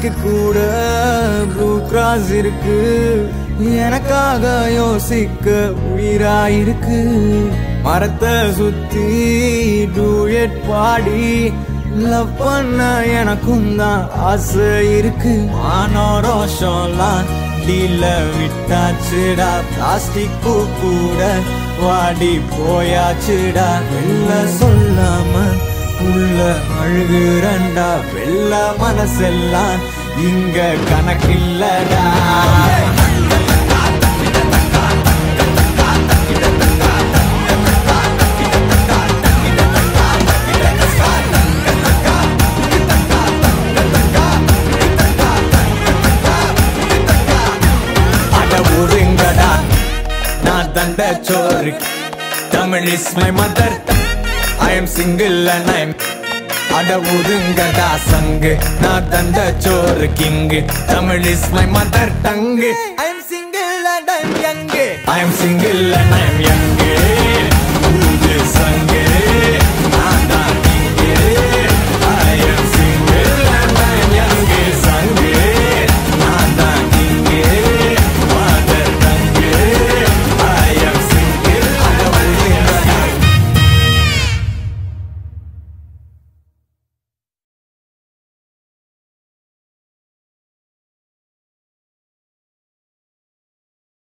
எனக்கு கூட blue cross இருக்கு எனக்காக யோசிக்க உயிராயிருக்கு மரத்தை சுத்தி டூயட் பாடி லவ் பண்ண எனக்கும் தான் ஆசை இருக்கு மானோ ரோஷம்லாம் டீல விட்டாச்சுடா பிளாஸ்டிக் பூ கூட வாடி போயாச்சுடா வெளில சொல்லாம உள்ள அழுகுறண்டா வெள்ள மனசெல்லாம் இங்க கணக்கில்லடா அட ஒதுங்கடா நான் தண்ட சோறு Tamil is my mother I am single and I am அட ஒதுங்கடா சங்கு நான் தந்த சோறு king Tamil is my mother tongue I am single and I am young I am single and I am young